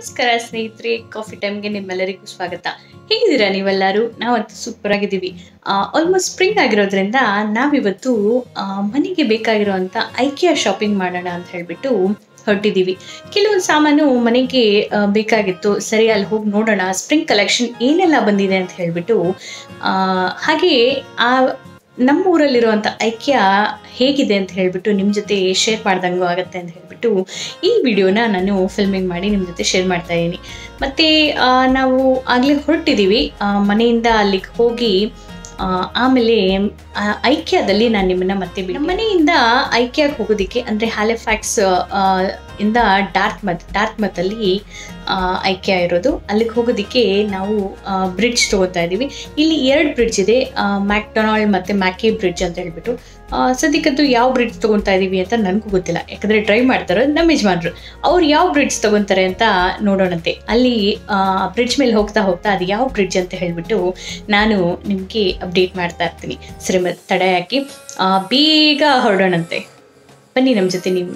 ನಮಸ್ಕಾರ ಸ್ನೇಹಿತರೆ ಕಾಫಿ ಟೈಮ್ಗೆ ನಿಮ್ಮೆಲ್ಲರಿಗೂ ಸ್ವಾಗತ ಹೇಗಿದ್ದೀರಾ ನೀವೆಲ್ಲರೂ ನಾವಂತೂ ಸೂಪರ್ ಆಗಿದ್ದೀವಿ ಆಲ್ಮೋಸ್ಟ್ ಸ್ಪ್ರಿಂಗ್ ಆಗಿರೋದ್ರಿಂದ ನಾವಿವತ್ತು ಆ, ಮನೆಗೆ ಬೇಕಾಗಿರುವಂಥ ಐಕಿಯಾ ಶಾಪಿಂಗ್ ಮಾಡೋಣ ಅಂತ ಹೇಳ್ಬಿಟ್ಟು ಹೊರಟಿದ್ದೀವಿ ಕೆಲವೊಂದು ಸಾಮಾನು ಮನೆಗೆ ಆ, ಬೇಕಾಗಿತ್ತು ಸರಿ ಅಲ್ಲಿ ಹೋಗಿ ನೋಡೋಣ ಸ್ಪ್ರಿಂಗ್ ಕಲೆಕ್ಷನ್ ಏನೆಲ್ಲ ಬಂದಿದೆ ಅಂತ ಹೇಳ್ಬಿಟ್ಟು ಆ, ಹಾಗೆಯೇ ಆ ನಮ್ಮ ಊರಲ್ಲಿರುವಂಥ ಐಕ್ಯ ಹೇಗಿದೆ ಅಂತ ಹೇಳ್ಬಿಟ್ಟು ನಿಮ್ಮ ಜೊತೆ ಶೇರ್ ಮಾಡ್ದಂಗೂ ಆಗುತ್ತೆ ಅಂತ ಹೇಳ್ಬಿಟ್ಟು ಈ ವಿಡಿಯೋನ ನಾನು ಫಿಲ್ಮಿಂಗ್ ಮಾಡಿ ನಿಮ್ಮ ಜೊತೆ ಶೇರ್ ಮಾಡ್ತಾ ಇದ್ದೀನಿ ಮತ್ತು ನಾವು ಆಗಲೇ ಹೊರಟಿದ್ದೀವಿ ಆ, ಮನೆಯಿಂದ ಅಲ್ಲಿಗೆ ಹೋಗಿ ಆ, ಆಮೇಲೆ ಆ, ಐಕ್ಯದಲ್ಲಿ ನಾನು ನಿಮ್ಮನ್ನ ಮತ್ತೆ ಬಿಡಿ ನಮ್ಮ ಮನೆಯಿಂದ ಐಕ್ಯಾಗೆ ಹೋಗೋದಕ್ಕೆ ಅಂದರೆ ಹ್ಯಾಲಿಫ್ಯಾಕ್ಸ್ ಆ, ಇಂದ ಡಾರ್ಕ್ ಮತ್ ಡಾರ್ಕ್ ಮತ್ತಲ್ಲಿ ಐಕ್ಯ ಇರೋದು ಅಲ್ಲಿಗೆ ಹೋಗೋದಕ್ಕೆ ನಾವು ಬ್ರಿಡ್ಜ್ ತಗೋತಾ ಇದ್ದೀವಿ ಇಲ್ಲಿ ಎರಡು ಬ್ರಿಡ್ಜ್ ಇದೆ ಮ್ಯಾಕ್ಡೊನಾಲ್ಡ್ ಮತ್ತು ಮ್ಯಾಕಿ ಬ್ರಿಡ್ಜ್ ಅಂತ ಹೇಳ್ಬಿಟ್ಟು ಆ, ಸದ್ಯಕ್ಕಂತೂ ಯಾವ ಬ್ರಿಡ್ಜ್ ತೊಗೊತಾ ಇದ್ದೀವಿ ಅಂತ ನನಗೂ ಗೊತ್ತಿಲ್ಲ ಯಾಕಂದರೆ ಡ್ರೈ ಮಾಡ್ತಾರೆ ನಮ್ಮ ಯಜಮಾನ್ರು ಅವ್ರು ಯಾವ ಬ್ರಿಡ್ಜ್ ತೊಗೊತಾರೆ ಅಂತ ನೋಡೋಣಂತೆ ಅಲ್ಲಿ ಬ್ರಿಡ್ಜ್ ಮೇಲೆ ಹೋಗ್ತಾ ಹೋಗ್ತಾ ಅದು ಯಾವ ಬ್ರಿಡ್ಜ್ ಅಂತ ಹೇಳ್ಬಿಟ್ಟು ನಾನು ನಿಮಗೆ ಅಪ್ಡೇಟ್ ಮಾಡ್ತಾ ಇರ್ತೀನಿ ಸರಿ ಮತ್ತೆ ತಡೆ ಹಾಕಿ ಆ, ಬೇಗ ಹೊರಡೋಣಂತೆ ಬನ್ನಿ ನಮ್ಮ ಜೊತೆ ನೀವು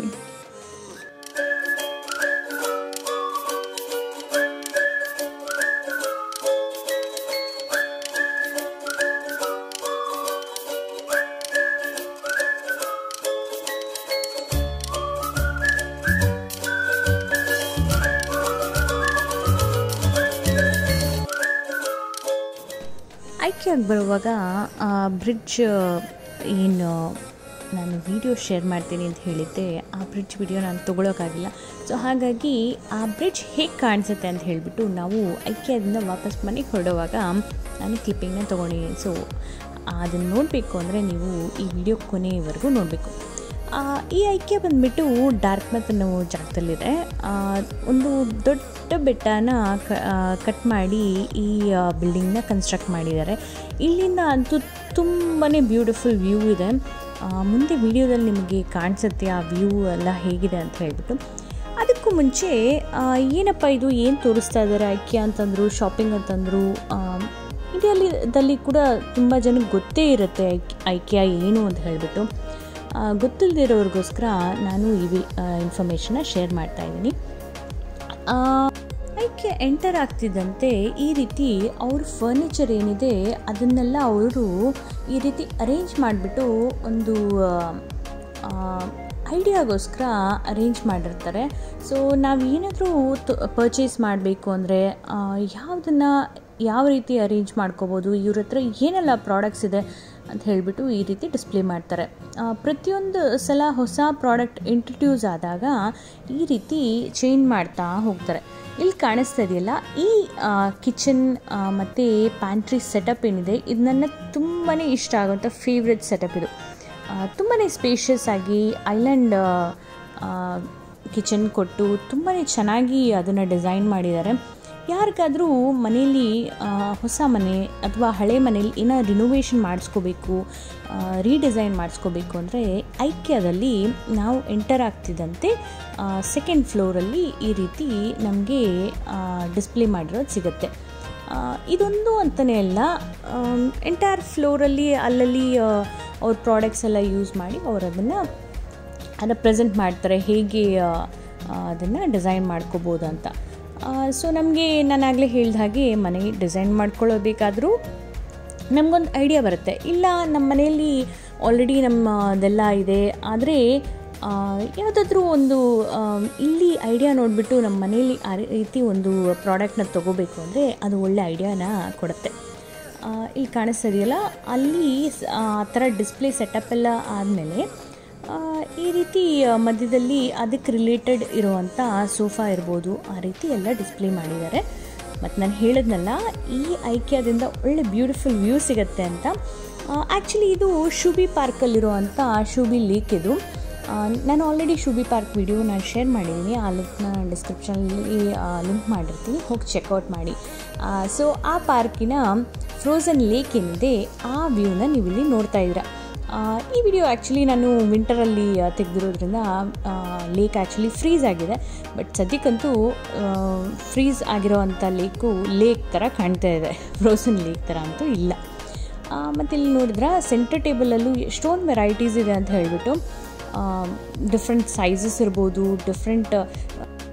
ಆಯ್ಕೆಯಾಗಿ ಬರುವಾಗ ಬ್ರಿಡ್ಜ್ ಏನು ನಾನು ವಿಡಿಯೋ ಶೇರ್ ಮಾಡ್ತೀನಿ ಅಂತ ಹೇಳಿದ್ದೆ ಆ ಬ್ರಿಡ್ಜ್ ವಿಡಿಯೋ ನಾನು ತೊಗೊಳೋಕ್ಕಾಗಿಲ್ಲ ಸೊ ಹಾಗಾಗಿ ಆ ಬ್ರಿಡ್ಜ್ ಹೇಗೆ ಕಾಣಿಸುತ್ತೆ ಅಂತ ಹೇಳಿಬಿಟ್ಟು ನಾವು ಐಕ್ಯದಿಂದ ವಾಪಸ್ ಮನೆಗೆ ಹೊರಡುವಾಗ ನಾನು ಕ್ಲಿಪ್ಪಿಂಗ್ನ ತೊಗೊಂಡಿದ್ದೀನಿ ಸೊ ಅದನ್ನು ನೋಡಬೇಕು ಅಂದರೆ ನೀವು ಈ ವಿಡಿಯೋ ಕೊನೆಯವರೆಗೂ ನೋಡಬೇಕು ಆ, ಈ ಐಕ್ಯ ಬಂದುಬಿಟ್ಟು ಡಾರ್ಕ್ ಮತ್ ಅನ್ನೋ ಜಾಗದಲ್ಲಿದೆ ಆ, ಒಂದು ದೊಡ್ಡ ಬೆಟ್ಟನ ಕಟ್ ಮಾಡಿ ಈ ಬಿಲ್ಡಿಂಗ್ನ ಕನ್ಸ್ಟ್ರಕ್ಟ್ ಮಾಡಿದ್ದಾರೆ ಇಲ್ಲಿಂದ ಅಂತೂ ತುಂಬಾ ಬ್ಯೂಟಿಫುಲ್ ವ್ಯೂ ಇದೆ ಆ, ಮುಂದೆ ವಿಡಿಯೋದಲ್ಲಿ ನಿಮಗೆ ಕಾಣಿಸುತ್ತೆ ಆ ವ್ಯೂ ಎಲ್ಲ ಹೇಗಿದೆ ಅಂತ ಹೇಳ್ಬಿಟ್ಟು ಅದಕ್ಕೂ ಮುಂಚೆ ಆ, ಏನಪ್ಪ ಇದು ಏನು ತೋರಿಸ್ತಾ ಇದ್ದಾರೆ ಐಕ್ಯ ಅಂತಂದರು ಶಾಪಿಂಗ್ ಅಂತಂದರು ಇಂಡಿಯಾದಲ್ಲಿ ಕೂಡ ತುಂಬ ಜನಕ್ಕೆ ಗೊತ್ತೇ ಇರುತ್ತೆ ಐಕ್ ಐಕ್ಯ ಏನು ಅಂತ ಹೇಳಿಬಿಟ್ಟು ಆ, ಗೊತ್ತಿಲ್ಲದಿರೋರಿಗೋಸ್ಕರ ನಾನು ಈ ಇನ್ಫಾರ್ಮೇಷನ್ನ ಶೇರ್ ಮಾಡ್ತಾ ಇದ್ದೀನಿ ಐಕ್ಯ ಎಂಟರ್ ಆಗ್ತಿದ್ದಂತೆ ಈ ರೀತಿ ಅವ್ರ ಫರ್ನಿಚರ್ ಏನಿದೆ ಅದನ್ನೆಲ್ಲ ಅವರು ಈ ರೀತಿ ಅರೇಂಜ್ ಮಾಡಿಬಿಟ್ಟು ಒಂದು ಐಡಿಯಾಗೋಸ್ಕರ ಅರೇಂಜ್ ಮಾಡಿರ್ತಾರೆ ಸೊ ನಾವು ಏನಾದರೂ ಪರ್ಚೇಸ್ ಮಾಡಬೇಕು ಅಂದರೆ ಯಾವುದನ್ನು ಯಾವ ರೀತಿ ಅರೇಂಜ್ ಮಾಡ್ಕೋಬೋದು ಇವ್ರ ಹತ್ರ ಏನೆಲ್ಲ ಪ್ರಾಡಕ್ಟ್ಸ್ ಇದೆ ಅಂತ ಹೇಳಿಬಿಟ್ಟು ಈ ರೀತಿ ಡಿಸ್ಪ್ಲೇ ಮಾಡ್ತಾರೆ ಆ, ಪ್ರತಿಯೊಂದು ಸಲ ಹೊಸ ಪ್ರಾಡಕ್ಟ್ ಇಂಟ್ರಡ್ಯೂಸ್ ಆದಾಗ ಈ ರೀತಿ ಚೇಂಜ್ ಮಾಡ್ತಾ ಹೋಗ್ತಾರೆ ಇಲ್ಲಿ ಕಾಣಿಸ್ತಾ ಇದೆಯಲ್ಲ ಈ ಕಿಚನ್ ಮತ್ತು ಪ್ಯಾಂಟ್ರಿ ಸೆಟಪ್ ಏನಿದೆ ಇದು ನನ್ನ ತುಂಬಾ ಇಷ್ಟ ಆಗುವಂಥ ಫೇವ್ರೆಟ್ ಸೆಟಪ್ ಇದು ತುಂಬಾ ಸ್ಪೇಷಿಯಸ್ ಆಗಿ ಐಲ್ಯಾಂಡ್ ಕಿಚನ್ ಕೊಟ್ಟು ತುಂಬಾ ಚೆನ್ನಾಗಿ ಅದನ್ನು ಡಿಸೈನ್ ಮಾಡಿದ್ದಾರೆ ಯಾರಿಗಾದರೂ ಮನೆಯಲ್ಲಿ ಆ, ಹೊಸ ಮನೆ ಅಥವಾ ಹಳೆ ಮನೇಲಿ ಏನೋ ರಿನೋವೇಷನ್ ಮಾಡಿಸ್ಕೋಬೇಕು ರೀಡಿಸೈನ್ ಮಾಡಿಸ್ಕೋಬೇಕು ಅಂದರೆ ಐಕ್ಯದಲ್ಲಿ ನಾವು ಎಂಟರ್ ಆಗ್ತಿದ್ದಂತೆ ಸೆಕೆಂಡ್ ಫ್ಲೋರಲ್ಲಿ ಈ ರೀತಿ ನಮಗೆ ಡಿಸ್ಪ್ಲೇ ಮಾಡಿರೋದು ಸಿಗುತ್ತೆ ಆ, ಇದೊಂದು ಅಂತಲೇ ಅಲ್ಲ ಎಂಟೈರ್ ಫ್ಲೋರಲ್ಲಿ ಅಲ್ಲಲ್ಲಿ ಆ, ಅವ್ರ ಪ್ರಾಡಕ್ಟ್ಸ್ ಎಲ್ಲ ಯೂಸ್ ಮಾಡಿ ಅವ್ರು ಅದನ್ನು ಅದನ್ನು ಪ್ರೆಸೆಂಟ್ ಮಾಡ್ತಾರೆ ಹೇಗೆ ಅದನ್ನು ಡಿಸೈನ್ ಮಾಡ್ಕೋಬೋದು ಅಂತ ಸೊ ನಮಗೆ ನಾನು ಆಗಲೇ ಹೇಳಿದ ಹಾಗೆ ಮನೆ ಡಿಸೈನ್ ಮಾಡ್ಕೊಳ್ಳೋಬೇಕಾದ್ರೂ ನಮಗೊಂದು ಐಡಿಯಾ ಬರುತ್ತೆ ಇಲ್ಲ ನಮ್ಮ ಮನೆಯಲ್ಲಿ ಆಲ್ರೆಡಿ ನಮ್ಮದೆಲ್ಲ ಇದೆ ಆದರೆ ಯಾವುದಾದ್ರೂ ಒಂದು ಆ, ಇಲ್ಲಿ ಐಡಿಯಾ ನೋಡಿಬಿಟ್ಟು ನಮ್ಮ ಮನೆಯಲ್ಲಿ ಆ ರೀತಿ ಒಂದು ಪ್ರಾಡಕ್ಟ್ನ ತೊಗೋಬೇಕು ಅಂದರೆ ಅದು ಒಳ್ಳೆ ಐಡಿಯಾನ ಕೊಡುತ್ತೆ ಆ, ಇಲ್ಲಿ ಕಾಣಿಸ್ತಾ ಇದೆಯಲ್ಲ ಅಲ್ಲಿ ಸ- ಆ ಥರ ಡಿಸ್ಪ್ಲೇ ಸೆಟಪ್ ಎಲ್ಲ ಆದಮೇಲೆ ಈ ರೀತಿ ಆ, ಮಧ್ಯದಲ್ಲಿ ಅದಕ್ಕೆ ರಿಲೇಟೆಡ್ ಇರುವಂಥ ಸೋಫಾ ಇರ್ಬೋದು ಆ ರೀತಿ ಎಲ್ಲ ಡಿಸ್ಪ್ಲೇ ಮಾಡಿದ್ದಾರೆ ಮತ್ತು ನಾನು ಹೇಳಿದ್ನಲ್ಲ ಈ ಐಕ್ಯದಿಂದ ಒಳ್ಳೆ ಬ್ಯೂಟಿಫುಲ್ ವ್ಯೂ ಸಿಗುತ್ತೆ ಅಂತ ಆ್ಯಕ್ಚುಲಿ ಇದು ಶುಬಿ ಪಾರ್ಕಲ್ಲಿರುವಂಥ ಶುಬಿ ಲೇಕ್ ಇದು ಆ, ನಾನು ಆಲ್ರೆಡಿ ಶುಬಿ ಪಾರ್ಕ್ ವಿಡಿಯೋ ನಾನು ಶೇರ್ ಮಾಡಿದ್ದೀನಿ ಆ ಲಿಂಕ್ನ ಡಿಸ್ಕ್ರಿಪ್ಷನಲ್ಲಿ ಲಿಂಕ್ ಮಾಡಿರ್ತೀನಿ ಹೋಗಿ ಚೆಕ್ಔಟ್ ಮಾಡಿ ಸೊ ಆ ಪಾರ್ಕಿನ ಫ್ರೋಝನ್ ಲೇಕ್ ಏನಿದೆ ಆ ವ್ಯೂನ ನೀವು ಇಲ್ಲಿ ನೋಡ್ತಾ ಇದ್ದೀರಾ ಆ, ಈ ವಿಡಿಯೋ ಆ್ಯಕ್ಚುಲಿ ನಾನು ವಿಂಟರಲ್ಲಿ ತೆಗೆದಿರೋದ್ರಿಂದ ಲೇಕ್ ಆ್ಯಕ್ಚುಲಿ ಫ್ರೀಸ್ ಆಗಿದೆ ಬಟ್ ಸದ್ಯಕ್ಕಂತೂ ಫ್ರೀಸ್ ಆಗಿರೋವಂಥ ಲೇಕು ಲೇಕ್ ಥರ ಕಾಣ್ತಾ ಇದೆ ಫ್ರೋಸನ್ ಲೇಕ್ ಥರ ಅಂತೂ ಇಲ್ಲ ಮತ್ತು ಇಲ್ಲಿ ನೋಡಿದ್ರೆ ಸೆಂಟರ್ ಟೇಬಲಲ್ಲೂ ಎಷ್ಟೊಂದು ವೆರೈಟೀಸ್ ಇದೆ ಅಂತ ಹೇಳಿಬಿಟ್ಟು ಡಿಫ್ರೆಂಟ್ ಸೈಜಸ್ ಇರ್ಬೋದು ಡಿಫ್ರೆಂಟ್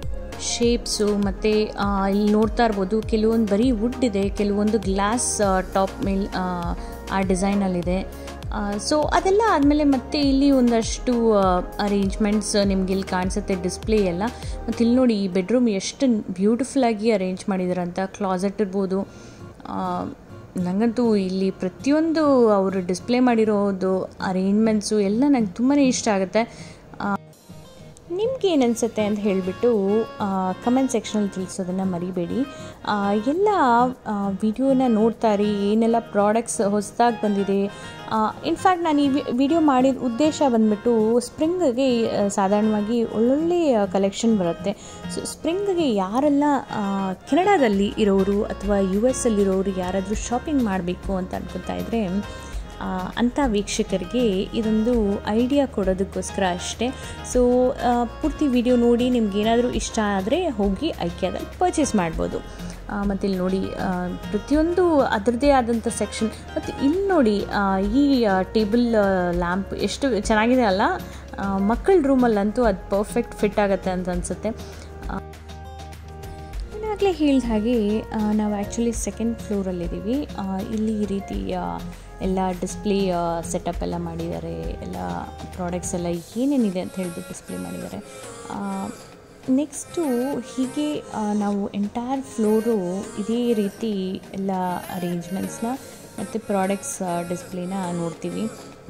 ಶೇಪ್ಸು ಮತ್ತು ಇಲ್ಲಿ ನೋಡ್ತಾ ಇರ್ಬೋದು ಕೆಲವೊಂದು ಬರೀ ವುಡ್ ಇದೆ ಕೆಲವೊಂದು ಗ್ಲಾಸ್ ಟಾಪ್ ಮೇಲೆ ಆ ಡಿಸೈನಲ್ಲಿದೆ ಸೊ ಅದೆಲ್ಲ ಆದಮೇಲೆ ಮತ್ತೆ ಇಲ್ಲಿ ಒಂದಷ್ಟು ಅರೇಂಜ್ಮೆಂಟ್ಸ್ ನಿಮ್ಗೆ ಇಲ್ಲಿ ಕಾಣಿಸುತ್ತೆ ಡಿಸ್ಪ್ಲೇ ಎಲ್ಲ ಮತ್ತು ಇಲ್ಲಿ ನೋಡಿ ಈ ಬೆಡ್ರೂಮ್ ಎಷ್ಟು ಬ್ಯೂಟಿಫುಲ್ಲಾಗಿ ಅರೇಂಜ್ ಮಾಡಿದ್ದಾರೆ ಅಂತ ಕ್ಲಾಸೆಟ್ ಇರ್ಬೋದು ನನಗಂತೂ ಇಲ್ಲಿ ಪ್ರತಿಯೊಂದು ಅವರು ಡಿಸ್ಪ್ಲೇ ಮಾಡಿರೋದು ಅರೇಂಜ್ಮೆಂಟ್ಸು ಎಲ್ಲ ನಂಗೆ ತುಂಬಾ ಇಷ್ಟ ಆಗುತ್ತೆ ನಿಮ್ಗೆ ಏನು ಅನಿಸುತ್ತೆ ಅಂತ ಹೇಳಿಬಿಟ್ಟು ಕಮೆಂಟ್ ಸೆಕ್ಷನಲ್ಲಿ ತಿಳಿಸೋದನ್ನು ಮರಿಬೇಡಿ ಎಲ್ಲ ವಿಡಿಯೋನ ನೋಡ್ತಾ ಇರಿ ಏನೆಲ್ಲ ಪ್ರಾಡಕ್ಟ್ಸ್ ಹೊಸದಾಗಿ ಬಂದಿದೆ ಇನ್ಫ್ಯಾಕ್ಟ್ ನಾನು ಈ ವಿಡಿಯೋ ಮಾಡಿದ ಉದ್ದೇಶ ಬಂದ್ಬಿಟ್ಟು ಸ್ಪ್ರಿಂಗ್ಗೆ ಸಾಧಾರಣವಾಗಿ ಒಳ್ಳೊಳ್ಳೆ ಕಲೆಕ್ಷನ್ ಬರುತ್ತೆ ಸೊ ಸ್ಪ್ರಿಂಗ್ಗೆ ಯಾರೆಲ್ಲ ಕೆನಡಾದಲ್ಲಿ ಇರೋರು ಅಥವಾ ಯು ಎಸ್ ಅಲ್ಲಿರೋರು ಯಾರಾದರೂ ಶಾಪಿಂಗ್ ಮಾಡಬೇಕು ಅಂತ ಅನ್ಕೊತಾ ಇದ್ದರೆ ಅಂಥ ವೀಕ್ಷಕರಿಗೆ ಇದೊಂದು ಐಡಿಯಾ ಕೊಡೋದಕ್ಕೋಸ್ಕರ ಅಷ್ಟೇ ಸೊ ಪೂರ್ತಿ ವಿಡಿಯೋ ನೋಡಿ ನಿಮ್ಗೆ ಏನಾದರೂ ಇಷ್ಟ ಆದರೆ ಹೋಗಿ ಐಕ್ಯಾದಲ್ಲಿ ಪರ್ಚೇಸ್ ಮಾಡ್ಬೋದು ಮತ್ತು ಇಲ್ಲಿ ನೋಡಿ ಪ್ರತಿಯೊಂದು ಅದರದ್ದೇ ಆದಂಥ ಸೆಕ್ಷನ್ ಮತ್ತು ಇಲ್ಲಿ ನೋಡಿ ಈ ಟೇಬಲ್ ಲ್ಯಾಂಪ್ ಎಷ್ಟು ಚೆನ್ನಾಗಿದೆ ಅಲ್ಲ ಮಕ್ಕಳ ರೂಮಲ್ಲಂತೂ ಅದು ಪರ್ಫೆಕ್ಟ್ ಫಿಟ್ ಆಗುತ್ತೆ ಅಂತ ಅನಿಸುತ್ತೆ ಈಗಾಗಲೇ ಹೇಳಿದ ಹಾಗೆ ನಾವು ಆ್ಯಕ್ಚುಲಿ ಸೆಕೆಂಡ್ ಫ್ಲೋರಲ್ಲಿದ್ದೀವಿ ಇಲ್ಲಿ ಈ ರೀತಿ ಎಲ್ಲ ಡಿಸ್ಪ್ಲೇ ಸೆಟಪ್ ಎಲ್ಲ ಮಾಡಿದ್ದಾರೆ ಎಲ್ಲ ಪ್ರಾಡಕ್ಟ್ಸ್ ಎಲ್ಲ ಏನೇನಿದೆ ಅಂತ ಹೇಳ್ಬಿಟ್ಟು ಡಿಸ್ಪ್ಲೇ ಮಾಡಿದ್ದಾರೆ ನೆಕ್ಸ್ಟು ಹೀಗೆ ನಾವು ಎಂಟೈರ್ ಫ್ಲೋರು ಇದೇ ರೀತಿ ಎಲ್ಲ ಅರೇಂಜ್ಮೆಂಟ್ಸ್ನ ಮತ್ತು ಪ್ರಾಡಕ್ಟ್ಸ್ ಡಿಸ್ಪ್ಲೇನ ನೋಡ್ತೀವಿ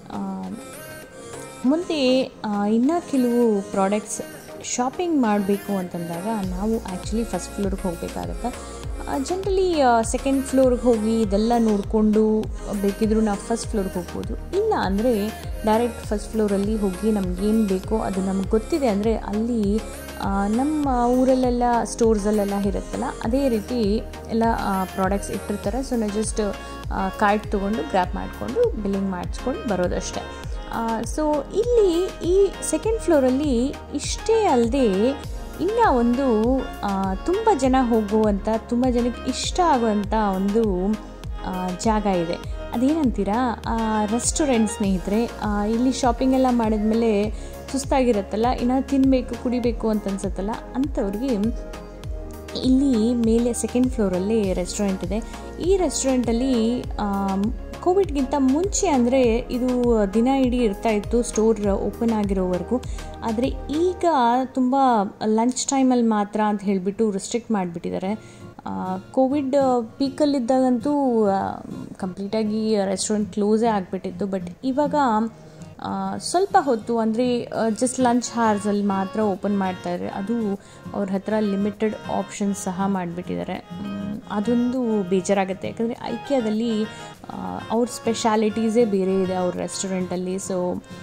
ಮುಂದೆ ಇನ್ನೂ ಕೆಲವು ಪ್ರಾಡಕ್ಟ್ಸ್ ಶಾಪಿಂಗ್ ಮಾಡಬೇಕು ಅಂತಂದಾಗ ನಾವು ಆ್ಯಕ್ಚುಲಿ ಫಸ್ಟ್ ಫ್ಲೋರ್ಗೆ ಹೋಗಬೇಕಾಗತ್ತೆ ಜನ್ರಲಿ ಸೆಕೆಂಡ್ ಫ್ಲೋರ್ಗೆ ಹೋಗಿ ಇದೆಲ್ಲ ನೋಡಿಕೊಂಡು ಬೇಕಿದ್ರೂ ನಾವು ಫಸ್ಟ್ ಫ್ಲೋರ್ಗೆ ಹೋಗ್ಬೋದು ಇಲ್ಲ ಅಂದರೆ ಡೈರೆಕ್ಟ್ ಫಸ್ಟ್ ಫ್ಲೋರಲ್ಲಿ ಹೋಗಿ ನಮಗೇನು ಬೇಕೋ ಅದು ನಮ್ಗೆ ಗೊತ್ತಿದೆ ಅಂದರೆ ಅಲ್ಲಿ ನಮ್ಮ ಊರಲ್ಲೆಲ್ಲ ಸ್ಟೋರ್ಸಲ್ಲೆಲ್ಲ ಇರುತ್ತಲ್ಲ ಅದೇ ರೀತಿ ಎಲ್ಲ ಪ್ರಾಡಕ್ಟ್ಸ್ ಇಟ್ಟಿರ್ತಾರೆ ಸೊ ನಾವು ಜಸ್ಟ್ ಕಾರ್ಡ್ ತೊಗೊಂಡು ಗ್ರ್ಯಾಪ್ ಮಾಡಿಕೊಂಡು ಬಿಲ್ಲಿಂಗ್ ಮಾಡಿಸ್ಕೊಂಡು ಬರೋದಷ್ಟೇ ಸೊ ಇಲ್ಲಿ ಈ ಸೆಕೆಂಡ್ ಫ್ಲೋರಲ್ಲಿ ಇಷ್ಟೇ ಅಲ್ಲದೆ ಇನ್ನು ಒಂದು ತುಂಬ ಜನ ಹೋಗುವಂಥ ತುಂಬ ಜನಕ್ಕೆ ಇಷ್ಟ ಆಗುವಂಥ ಒಂದು ಜಾಗ ಇದೆ ಅದೇನಂತೀರಾ ರೆಸ್ಟೋರೆಂಟ್ ಸ್ನೇಹಿತರೆ ಇಲ್ಲಿ ಶಾಪಿಂಗ್ ಎಲ್ಲ ಮಾಡಿದ್ಮೇಲೆ ಸುಸ್ತಾಗಿರುತ್ತಲ್ಲ ಇನ್ನು ತಿನ್ನಬೇಕು ಕುಡಿಬೇಕು ಅಂತ ಅನ್ಸುತ್ತಲ್ಲ ಅಂಥವ್ರಿಗೆ ಇಲ್ಲಿ ಮೇಲೆ ಸೆಕೆಂಡ್ ಫ್ಲೋರಲ್ಲಿ ರೆಸ್ಟೋರೆಂಟ್ ಇದೆ ಈ ರೆಸ್ಟೋರೆಂಟಲ್ಲಿ ಕೋವಿಡ್ಗಿಂತ ಮುಂಚೆ ಅಂದರೆ ಇದು ದಿನ ಇಡೀ ಇರ್ತಾ ಇತ್ತು ಸ್ಟೋರ್ ಓಪನ್ ಆಗಿರೋವರೆಗೂ ಆದರೆ ಈಗ ತುಂಬ ಲಂಚ್ ಟೈಮಲ್ಲಿ ಮಾತ್ರ ಅಂತ ಹೇಳಿಬಿಟ್ಟು ರಿಸ್ಟ್ರಿಕ್ಟ್ ಮಾಡಿಬಿಟ್ಟಿದ್ದಾರೆ ಕೋವಿಡ್ ಪೀಕಲ್ಲಿದ್ದಾಗಂತೂ ಕಂಪ್ಲೀಟಾಗಿ ರೆಸ್ಟೋರೆಂಟ್ ಕ್ಲೋಸೇ ಆಗಿಬಿಟ್ಟಿತ್ತು ಬಟ್ ಇವಾಗ ಸ್ವಲ್ಪ ಹೊತ್ತು ಅಂದರೆ ಜಸ್ಟ್ ಲಂಚ್ ಹಾರ್ಸಲ್ಲಿ ಮಾತ್ರ ಓಪನ್ ಮಾಡ್ತಾರೆ ಅದು ಅವ್ರ ಹತ್ರ ಲಿಮಿಟೆಡ್ ಆಪ್ಷನ್ಸ್ ಸಹ ಮಾಡಿಬಿಟ್ಟಿದ್ದಾರೆ ಅದೊಂದು ಬೇಜಾರಾಗುತ್ತೆ ಯಾಕಂದರೆ ಐಕ್ಯದಲ್ಲಿ ಅವ್ರ ಸ್ಪೆಷಾಲಿಟೀಸೇ ಬೇರೆ ಇದೆ ಅವ್ರ ರೆಸ್ಟೋರೆಂಟಲ್ಲಿ ಸೊ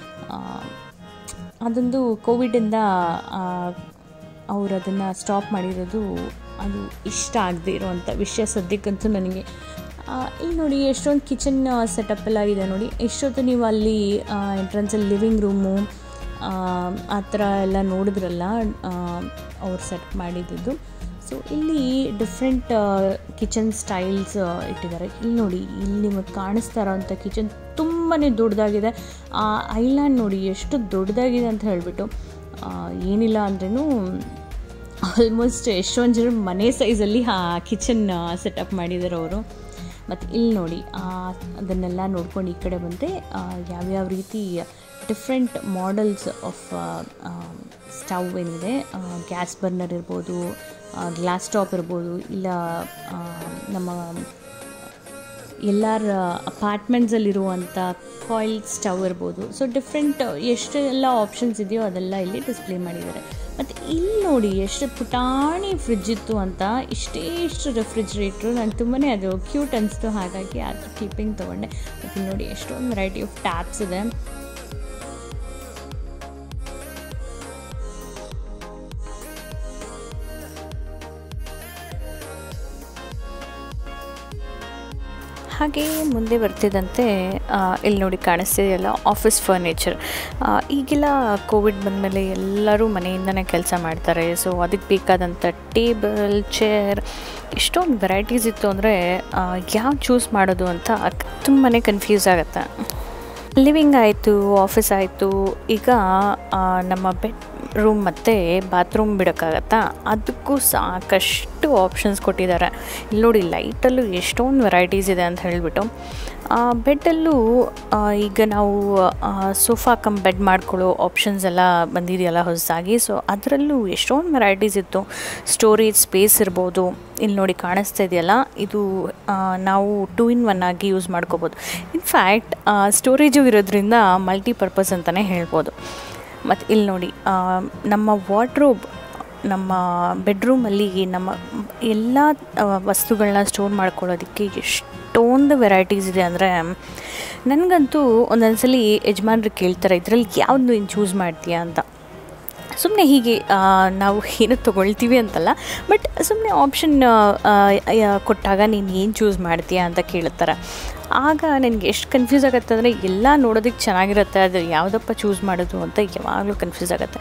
ಅದೊಂದು ಕೋವಿಡಿಂದ ಅವ್ರು ಅದನ್ನು ಸ್ಟಾಪ್ ಮಾಡಿರೋದು ಅದು ಇಷ್ಟ ಆಗದೆ ಇರೋವಂಥ ವಿಷಯ ಸದ್ಯಕ್ಕಂತೂ ನನಗೆ ಇಲ್ಲಿ ನೋಡಿ ಎಷ್ಟೊಂದು ಕಿಚನ್ ಸೆಟಪ್ ಎಲ್ಲ ಇದೆ ನೋಡಿ ಎಷ್ಟೊತ್ತು ನೀವು ಅಲ್ಲಿ ಎಂಟ್ರೆನ್ಸಲ್ಲಿ ಲಿವಿಂಗ್ ರೂಮು ಆ ಥರ ಎಲ್ಲ ನೋಡಿದ್ರಲ್ಲ ಅವ್ರು ಸೆಟ್ ಮಾಡಿದ್ದು ಸೊ ಇಲ್ಲಿ ಡಿಫ್ರೆಂಟ್ ಕಿಚನ್ ಸ್ಟೈಲ್ಸ್ ಇಟ್ಟಿದ್ದಾರೆ ಇಲ್ಲಿ ನೋಡಿ ಇಲ್ಲಿ ನಿಮಗೆ ಕಾಣಿಸ್ತಾ ಇರೋವಂಥ ಕಿಚನ್ ತುಂಬಾ ದೊಡ್ಡದಾಗಿದೆ ಆ ಐಲ್ಯಾಂಡ್ ನೋಡಿ ಎಷ್ಟು ದೊಡ್ಡದಾಗಿದೆ ಅಂತ ಹೇಳಿಬಿಟ್ಟು ಏನಿಲ್ಲ ಅಂದ್ರೂ ಆಲ್ಮೋಸ್ಟ್ ಎಷ್ಟೊಂದು ಜನ ಮನೆ ಸೈಜಲ್ಲಿ ಆ ಕಿಚನ್ ಸೆಟಪ್ ಮಾಡಿದ್ದಾರೆ ಅವರು ಮತ್ತು ಇಲ್ಲಿ ನೋಡಿ ಅದನ್ನೆಲ್ಲ ನೋಡ್ಕೊಂಡು ಈ ಕಡೆ ಬಂದರೆ ಯಾವ್ಯಾವ ರೀತಿ ಡಿಫ್ರೆಂಟ್ ಮಾಡೆಲ್ಸ್ ಆಫ್ ಸ್ಟವ್ ಏನಿದೆ ಗ್ಯಾಸ್ ಬರ್ನರ್ ಇರ್ಬೋದು ಗ್ಲಾಸ್ ಟಾಪ್ ಇರ್ಬೋದು ಇಲ್ಲ ನಮ್ಮ ಎಲ್ಲರ ಅಪಾರ್ಟ್ಮೆಂಟ್ಸಲ್ಲಿರುವಂಥ ಕಾಯಿಲ್ ಸ್ಟವ್ ಇರ್ಬೋದು ಸೊ ಡಿಫ್ರೆಂಟ್ ಎಷ್ಟೆಲ್ಲ ಆಪ್ಷನ್ಸ್ ಇದೆಯೋ ಅದೆಲ್ಲ ಇಲ್ಲಿ ಡಿಸ್ಪ್ಲೇ ಮಾಡಿದ್ದಾರೆ ಮತ್ತು ಇಲ್ಲಿ ನೋಡಿ ಎಷ್ಟು ಪುಟಾಣಿ ಫ್ರಿಜ್ ಇತ್ತು ಅಂತ ಇಷ್ಟೇ ಇಷ್ಟು ರೆಫ್ರಿಜ್ರೇಟ್ರು ನಂಗೆ ತುಂಬಾ ಅದು ಕ್ಯೂಟ್ ಅನಿಸ್ತು ಹಾಗಾಗಿ ಅದ್ರ ಕೀಪಿಂಗ್ ತೊಗೊಂಡೆ ಮತ್ತು ನೋಡಿ ಎಷ್ಟೊಂದು ವೆರೈಟಿ ಆಫ್ ಟ್ಯಾಪ್ಸ್ ಇದೆ ಹಾಗೆ ಮುಂದೆ ಬರ್ತಿದ್ದಂತೆ ಇಲ್ಲಿ ನೋಡಿ ಕಾಣಿಸ್ತಿದೆಯಲ್ಲ ಆಫೀಸ್ ಫರ್ನಿಚರ್ ಈಗೆಲ್ಲ ಕೋವಿಡ್ ಬಂದಮೇಲೆ ಎಲ್ಲರೂ ಮನೆಯಿಂದನೇ ಕೆಲಸ ಮಾಡ್ತಾರೆ ಸೊ ಅದಕ್ಕೆ ಬೇಕಾದಂಥ ಟೇಬಲ್ ಚೇರ್ ಇಷ್ಟೊಂದು ವೆರೈಟೀಸ್ ಇತ್ತು ಅಂದರೆ ಯಾವ ಚೂಸ್ ಮಾಡೋದು ಅಂತ ತುಂಬಾ ಕನ್ಫ್ಯೂಸ್ ಆಗುತ್ತೆ ಲಿವಿಂಗ್ ಆಯಿತು ಆಫೀಸ್ ಆಯಿತು ಈಗ ನಮ್ಮ ಬೆಡ್ ರೂಮ್ ಮತ್ತು ಬಾತ್ರೂಮ್ ಬಿಡೋಕ್ಕಾಗತ್ತಾ ಅದಕ್ಕೂ ಸಾಕಷ್ಟು ಆಪ್ಷನ್ಸ್ ಕೊಟ್ಟಿದ್ದಾರೆ ಇಲ್ಲಿ ನೋಡಿ ಲೈಟಲ್ಲೂ ಎಷ್ಟೊಂದು ವೆರೈಟೀಸ್ ಇದೆ ಅಂತ ಹೇಳಿಬಿಟ್ಟು ಬೆಡ್ಡಲ್ಲೂ ಈಗ ನಾವು ಸೋಫಾ ಕಮ್ ಬೆಡ್ ಮಾಡ್ಕೊಳ್ಳೋ ಆಪ್ಷನ್ಸ್ ಎಲ್ಲ ಬಂದಿದೆಯಲ್ಲ ಹೊಸದಾಗಿ ಸೊ ಅದರಲ್ಲೂ ಎಷ್ಟೊಂದು ವೆರೈಟೀಸ್ ಇತ್ತು ಸ್ಟೋರೇಜ್ ಸ್ಪೇಸ್ ಇರ್ಬೋದು ಇಲ್ಲಿ ನೋಡಿ ಕಾಣಿಸ್ತಾ ಇದೆಯಲ್ಲ ಇದು ಆ, ನಾವು ಟೂ ಇನ್ ಒನ್ ಆಗಿ ಯೂಸ್ ಮಾಡ್ಕೋಬೋದು ಇನ್ಫ್ಯಾಕ್ಟ್ ಸ್ಟೋರೇಜು ಇರೋದ್ರಿಂದ ಮಲ್ಟಿಪರ್ಪಸ್ ಅಂತಲೇ ಹೇಳ್ಬೋದು ಮತ್ತು ಇಲ್ಲಿ ನೋಡಿ ಆ, ನಮ್ಮ ವಾರ್ಡ್ರೋಬ್ ನಮ್ಮ ಬೆಡ್ರೂಮಲ್ಲಿ ನಮ್ಮ ಎಲ್ಲ ವಸ್ತುಗಳನ್ನ ಸ್ಟೋರ್ ಮಾಡ್ಕೊಳ್ಳೋದಕ್ಕೆ ಎಷ್ಟೊಂದು ವೆರೈಟೀಸ್ ಇದೆ ಅಂದರೆ ನನಗಂತೂ ಒಂದೊಂದ್ಸಲಿ ಯಜಮಾನ್ರು ಕೇಳ್ತಾರೆ ಇದರಲ್ಲಿ ಯಾವ್ದು ನೀನು ಚೂಸ್ ಮಾಡ್ತೀಯಾ ಅಂತ ಸುಮ್ಮನೆ ಹೀಗೆ ಆ, ನಾವು ಏನು ತೊಗೊಳ್ತೀವಿ ಅಂತಲ್ಲ ಬಟ್ ಸುಮ್ಮನೆ ಆಪ್ಷನ್ ಕೊಟ್ಟಾಗ ನೀನು ಏನು ಚೂಸ್ ಮಾಡ್ತೀಯಾ ಅಂತ ಕೇಳ್ತಾರೆ ಆಗ ನನಗೆ ಎಷ್ಟು ಕನ್ಫ್ಯೂಸ್ ಆಗುತ್ತೆ ಅಂದರೆ ಎಲ್ಲ ನೋಡೋದಕ್ಕೆ ಚೆನ್ನಾಗಿರುತ್ತೆ ಅದು ಯಾವುದಪ್ಪ ಚೂಸ್ ಮಾಡೋದು ಅಂತ ಯಾವಾಗಲೂ ಕನ್ಫ್ಯೂಸ್ ಆಗುತ್ತೆ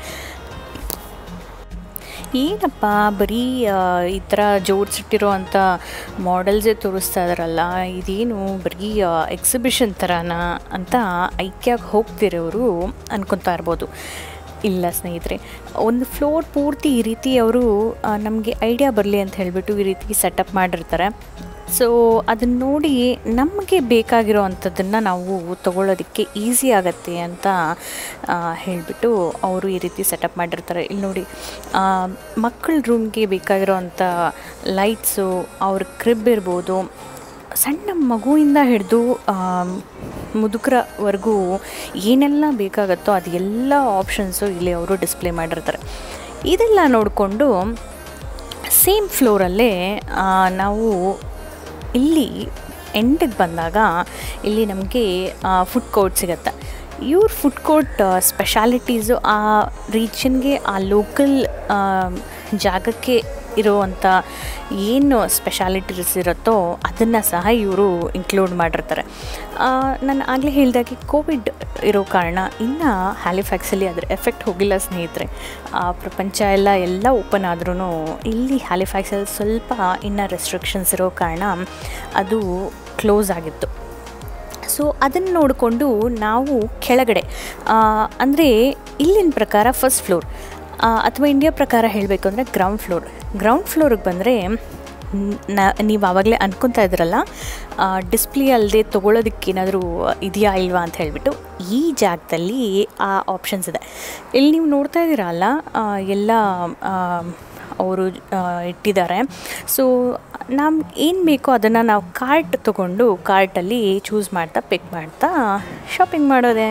ಏನಪ್ಪ ಬರೀ ಆ, ಈ ಥರ ಜೋಡಿಸಿಟ್ಟಿರೋ ಅಂಥ ಮಾಡೆಲ್ಸೇ ತೋರಿಸ್ತಾ ಇದಾರಲ್ಲ ಇದೇನು ಬರೀ ಎಕ್ಸಿಬಿಷನ್ ಥರನಾ ಅಂತ ಐಕ್ಯಾಗಿ ಹೋಗ್ತಿರೋರು ಅನ್ಕೊತಾ ಇರ್ಬೋದು ಇಲ್ಲ ಸ್ನೇಹಿತರೆ ಒಂದು ಫ್ಲೋರ್ ಪೂರ್ತಿ ಈ ರೀತಿ ಅವರು ನಮಗೆ ಐಡಿಯಾ ಬರಲಿ ಅಂತ ಹೇಳಿಬಿಟ್ಟು ಈ ರೀತಿ ಸೆಟಪ್ ಮಾಡಿರ್ತಾರೆ ಸೊ ಅದನ್ನ ನೋಡಿ ನಮಗೆ ಬೇಕಾಗಿರೋ ಅಂಥದ್ದನ್ನು ನಾವು ತಗೊಳ್ಳೋದಕ್ಕೆ ಈಸಿ ಆಗತ್ತೆ ಅಂತ ಆ, ಹೇಳಿಬಿಟ್ಟು ಅವರು ಈ ರೀತಿ ಸೆಟಪ್ ಮಾಡಿರ್ತಾರೆ ಇಲ್ಲಿ ನೋಡಿ ಆ, ಮಕ್ಕಳ ರೂಮ್ಗೆ ಬೇಕಾಗಿರೋ ಅಂಥ ಲೈಟ್ಸು ಅವ್ರ ಕ್ರಿಬ್ ಇರ್ಬೋದು ಸಣ್ಣ ಮಗುವಿಂದ ಹಿಡಿದು ಮುದುಕರವರೆಗೂ ಏನೆಲ್ಲ ಬೇಕಾಗುತ್ತೋ ಅದು ಎಲ್ಲ ಆಪ್ಷನ್ಸು ಇಲ್ಲಿ ಅವರು ಡಿಸ್ಪ್ಲೇ ಮಾಡಿರ್ತಾರೆ ಇದೆಲ್ಲ ನೋಡಿಕೊಂಡು ಸೇಮ್ ಫ್ಲೋರಲ್ಲೇ ಆ, ನಾವು ಇಲ್ಲಿ ಎಂಡಿಗೆ ಬಂದಾಗ ಇಲ್ಲಿ ನಮಗೆ ಫುಡ್ ಕೋರ್ಟ್ ಸಿಗುತ್ತೆ ಇವ್ರ ಫುಡ್ ಕೋರ್ಟ್ ಸ್ಪೆಷಾಲಿಟೀಸು ಆ ರೀಜನ್ಗೆ ಆ ಲೋಕಲ್ ಜಾಗಕ್ಕೆ ಇರುವಂಥ ಏನು ಸ್ಪೆಷಾಲಿಟೀಸ್ ಇರುತ್ತೋ ಅದನ್ನು ಸಹ ಇವರು ಇನ್ಕ್ಲೂಡ್ ಮಾಡಿರ್ತಾರೆ ನಾನು ಆಗಲೇ ಹೇಳಿದಾಗೆ ಕೋವಿಡ್ ಇರೋ ಕಾರಣ ಇನ್ನು ಹ್ಯಾಲಿಫ್ಯಾಕ್ಸಲ್ಲಿ ಅದರ ಎಫೆಕ್ಟ್ ಹೋಗಿಲ್ಲ ಸ್ನೇಹಿತರೆ ಆ, ಪ್ರಪಂಚ ಎಲ್ಲ ಎಲ್ಲ ಓಪನ್ ಆದ್ರೂ ಇಲ್ಲಿ ಹ್ಯಾಲಿಫ್ಯಾಕ್ಸಲ್ಲಿ ಸ್ವಲ್ಪ ಇನ್ನು ರೆಸ್ಟ್ರಿಕ್ಷನ್ಸ್ ಇರೋ ಕಾರಣ ಅದು ಕ್ಲೋಸ್ ಆಗಿತ್ತು ಸೊ ಅದನ್ನು ನೋಡಿಕೊಂಡು ನಾವು ಕೆಳಗಡೆ ಅಂದರೆ ಇಲ್ಲಿನ ಪ್ರಕಾರ ಫಸ್ಟ್ ಫ್ಲೋರ್ ಅಥವಾ ಇಂಡಿಯಾ ಪ್ರಕಾರ ಹೇಳಬೇಕು ಅಂದರೆ ಗ್ರೌಂಡ್ ಫ್ಲೋರ್ ಗ್ರೌಂಡ್ ಫ್ಲೋರಿಗೆ ಬಂದರೆ ನ ನೀವು ಆವಾಗಲೇ ಅನ್ಕೊತಾ ಇದ್ರಲ್ಲ ಡಿಸ್ಪ್ಲೇ ಅಲ್ಲದೆ ತೊಗೊಳೋದಕ್ಕೆ ಏನಾದರೂ ಇದೆಯಾ ಇಲ್ವಾ ಅಂತ ಹೇಳಿಬಿಟ್ಟು ಈ ಜಾಗದಲ್ಲಿ ಆ ಆಪ್ಷನ್ಸ್ ಇದೆ ಇಲ್ಲಿ ನೀವು ನೋಡ್ತಾ ಇದ್ದೀರಲ್ಲ ಆ, ಎಲ್ಲ ಆ, ಅವರು ಇಟ್ಟಿದ್ದಾರೆ ಸೊ ನಮ್ಗೆ ಏನು ಬೇಕೋ ಅದನ್ನು ನಾವು ಕಾರ್ಟ್ ತೊಗೊಂಡು ಕಾರ್ಟಲ್ಲಿ ಚೂಸ್ ಮಾಡ್ತಾ ಪಿಕ್ ಮಾಡ್ತಾ ಶಾಪಿಂಗ್ ಮಾಡೋದೆ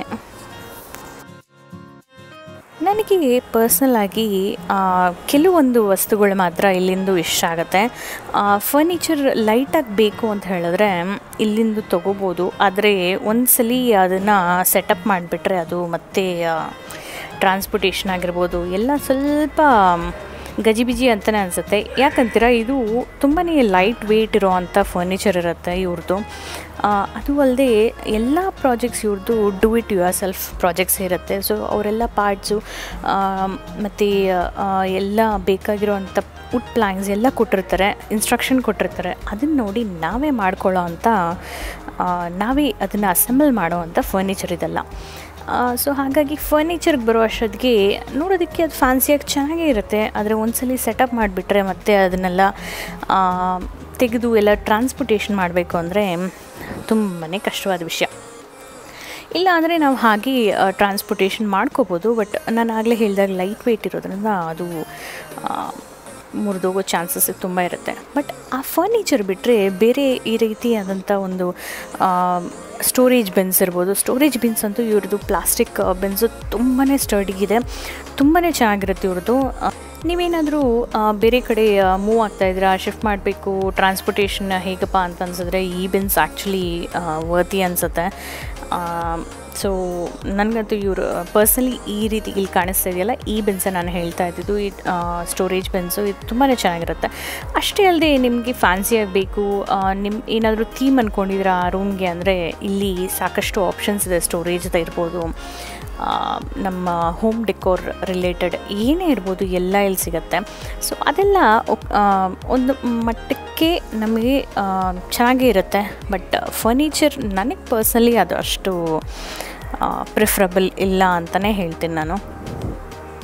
ನನಗೆ ಪರ್ಸ್ನಲ್ ಆಗಿ ಆ, ಕೆಲವೊಂದು ವಸ್ತುಗಳು ಮಾತ್ರ ಇಲ್ಲಿಂದು ಇಷ್ಟ ಆಗುತ್ತೆ ಫರ್ನಿಚರ್ ಲೈಟಾಗಿ ಬೇಕು ಅಂತ ಹೇಳಿದ್ರೆ ಇಲ್ಲಿಂದು ತೊಗೋಬೋದು ಆದರೆ ಒಂದ್ಸಲಿ ಅದನ್ನು ಸೆಟಪ್ ಮಾಡಿಬಿಟ್ರೆ ಅದು ಮತ್ತೆ ಟ್ರಾನ್ಸ್ಪೋರ್ಟೇಷನ್ ಆಗಿರ್ಬೋದು ಎಲ್ಲ ಸ್ವಲ್ಪ ಗಜಿಬಿಜಿ ಅಂತಲೇ ಅನಿಸುತ್ತೆ ಯಾಕಂತೀರ ಇದು ತುಂಬಾ ಲೈಟ್ ವೆಯ್ಟ್ ಇರೋ ಅಂಥ ಫರ್ನಿಚರ್ ಇರುತ್ತೆ ಇವ್ರದ್ದು ಆ, ಅದು ಅಲ್ಲದೆ ಎಲ್ಲ ಪ್ರಾಜೆಕ್ಟ್ಸ್ ಇವ್ರದ್ದು do it yourself projects ಇರುತ್ತೆ ಸೊ ಅವರೆಲ್ಲ ಪಾರ್ಟ್ಸು ಮತ್ತು ಎಲ್ಲ ಬೇಕಾಗಿರೋವಂಥ ವುಡ್ ಪ್ಲ್ಯಾಂಕ್ಸ್ ಎಲ್ಲ ಕೊಟ್ಟಿರ್ತಾರೆ ಇನ್ಸ್ಟ್ರಕ್ಷನ್ ಕೊಟ್ಟಿರ್ತಾರೆ ಅದನ್ನು ನೋಡಿ ನಾವೇ ಮಾಡ್ಕೊಳ್ಳೋ ಅಂಥ ಆ, ನಾವೇ ಅದನ್ನು ಅಸೆಂಬಲ್ ಮಾಡೋ ಅಂಥ ಫರ್ನಿಚರ್ ಇದೆಲ್ಲ ಸೊ ಹಾಗಾಗಿ ಫರ್ನಿಚರ್ಗೆ ಬರೋ ಅಷ್ಟೊತ್ತಿಗೆ ನೋಡೋದಕ್ಕೆ ಅದು ಫ್ಯಾನ್ಸಿಯಾಗಿ ಚೆನ್ನಾಗೇ ಇರುತ್ತೆ ಆದರೆ ಒಂದ್ಸಲಿ ಸೆಟಪ್ ಮಾಡಿಬಿಟ್ರೆ ಮತ್ತೆ ಅದನ್ನೆಲ್ಲ ಆ, ತೆಗೆದು ಎಲ್ಲ ಟ್ರಾನ್ಸ್ಪೋರ್ಟೇಷನ್ ಮಾಡಬೇಕು ಅಂದರೆ ತುಂಬಾ ಕಷ್ಟವಾದ ವಿಷಯ ಇಲ್ಲ ಅಂದರೆ ನಾವು ಹಾಗೆ ಟ್ರಾನ್ಸ್ಪೋರ್ಟೇಷನ್ ಮಾಡ್ಕೋಬೋದು ಬಟ್ ನಾನು ಆಗಲೇ ಹೇಳಿದಾಗ ಲೈಟ್ ವೆಯ್ಟ್ ಇರೋದ್ರಿಂದ ಅದು ಆ, ಮುರಿದೋಗೋ ಚಾನ್ಸಸ್ ತುಂಬ ಇರುತ್ತೆ ಬಟ್ ಆ ಫರ್ನಿಚರ್ ಬಿಟ್ಟರೆ ಬೇರೆ ಈ ರೀತಿಯಾದಂಥ ಒಂದು ಸ್ಟೋರೇಜ್ ಬೆನ್ಸ್ ಇರ್ಬೋದು ಸ್ಟೋರೇಜ್ ಬಿನ್ಸ್ ಅಂತೂ ಇವ್ರದ್ದು ಪ್ಲಾಸ್ಟಿಕ್ ಬೆನ್ಸು ತುಂಬಾ ಸ್ಟರ್ಡಿಗಿದೆ ತುಂಬಾ ಚೆನ್ನಾಗಿರುತ್ತೆ ಇವ್ರದ್ದು ಆ, ನೀವೇನಾದರೂ ಬೇರೆ ಕಡೆ ಮೂವ್ ಆಗ್ತಾಯಿದ್ದೀರಾ ಶಿಫ್ಟ್ ಮಾಡಬೇಕು ಟ್ರಾನ್ಸ್ಪೋರ್ಟೇಷನ್ ಹೇಗಪ್ಪ ಅಂತ ಅನ್ಸಿದ್ರೆ ಈ ಬೆನ್ಸ್ ಆ್ಯಕ್ಚುಲಿ ವರ್ತಿ ಅನಿಸುತ್ತೆ ಸೊ ನನಗಂತೂ ಇವರು ಪರ್ಸ್ನಲಿ ಈ ರೀತಿ ಇಲ್ಲಿ ಕಾಣಿಸ್ತಾ ಇದೆಯಲ್ಲ ಈ ಬೆನ್ಸೇ ನಾನು ಹೇಳ್ತಾ ಇದ್ದಿದ್ದು ಈ ಸ್ಟೋರೇಜ್ ಬೆನ್ಸು ಇದು ತುಂಬಾ ಚೆನ್ನಾಗಿರುತ್ತೆ ಅಷ್ಟೇ ಅಲ್ಲದೆ ನಿಮಗೆ ಫ್ಯಾನ್ಸಿ ಆಗಬೇಕು ನಿಮ್ಮ ಏನಾದರೂ ಥೀಮ್ ಅಂದ್ಕೊಂಡಿದ್ರೆ ಆ ರೂಮ್ಗೆ ಅಂದರೆ ಇಲ್ಲಿ ಸಾಕಷ್ಟು ಆಪ್ಷನ್ಸ್ ಇದೆ ಸ್ಟೋರೇಜ್ದ ಇರ್ಬೋದು ಆ, ನಮ್ಮ ಹೋಮ್ ಡೆಕೋರ್ ರಿಲೇಟೆಡ್ ಏನೇ ಇರ್ಬೋದು ಎಲ್ಲ ಇಲ್ಲಿ ಸಿಗುತ್ತೆ ಸೊ ಅದೆಲ್ಲ ಒಕ್- ಆ, ಒಂದು ಮಟ್ಟಕ್ಕೆ ನಮಗೆ ಆ, ಚೆನ್ನಾಗೇ ಇರುತ್ತೆ ಬಟ್ ಫರ್ನಿಚರ್ ನನಗೆ ಪರ್ಸ್ನಲಿ ಅದು ಅಷ್ಟು ಪ್ರಿಫರಬಲ್ ಇಲ್ಲ ಅಂತಲೇ ಹೇಳ್ತೀನಿ ನಾನು